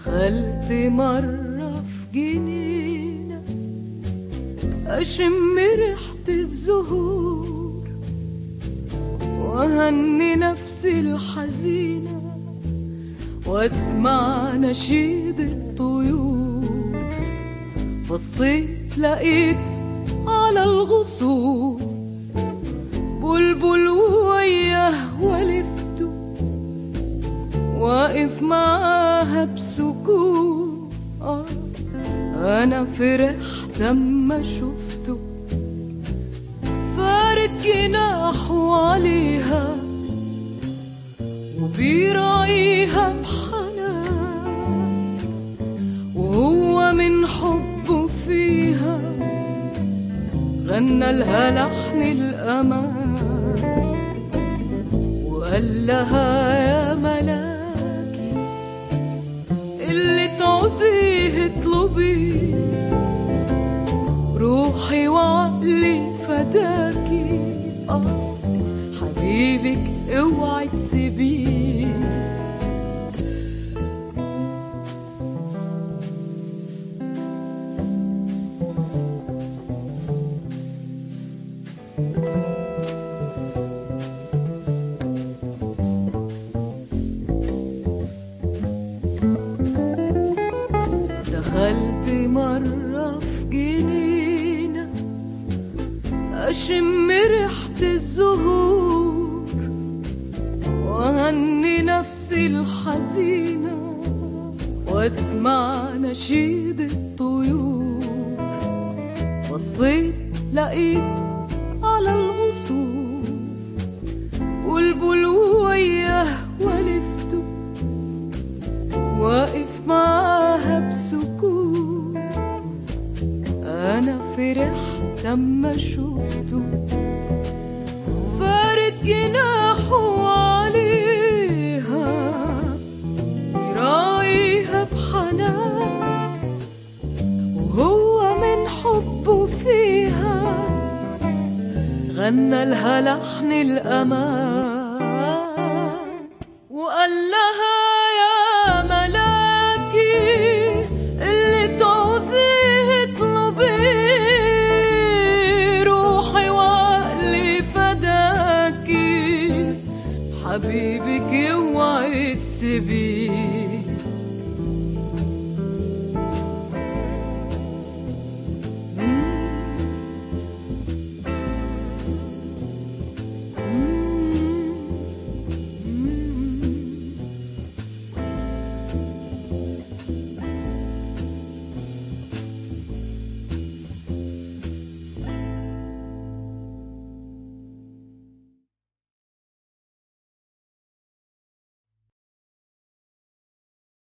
دخلت مرة في جنينة أشم ريحة الزهور وأهني نفسي الحزينة وأسمع نشيد الطيور بصيت لقيت على الغصون بلبل وياه ولفته واقف معاها بسكون آه أنا فرحت أما شفته فارد جناحه عليها وبيراعيها بحنان وهو من حبه فيها غنى لها لحن الأمان وقال لها يا ملاكي اللي تعوزيه اطلبيه روحي وعقلي فداكي اه حبيبك اوعي تسيبيه دخلت مرة في جنينة أشم ريحة الزهور وأهني نفسي الحزينة وأسمع نشيد الطيور بصيت لقيت على الغصون بلبل وياه ولفته واقف معاها بسكون انا فرحت اما شفته فارد جناحه عليها يراعيها بحنان وهو من حبه فيها غنى لها لحن الأمان وقال لها يا ملاكي اللي تعوزيه اطلبيه روحي وعقلي فداكي حبيبك اوعي تسيبيه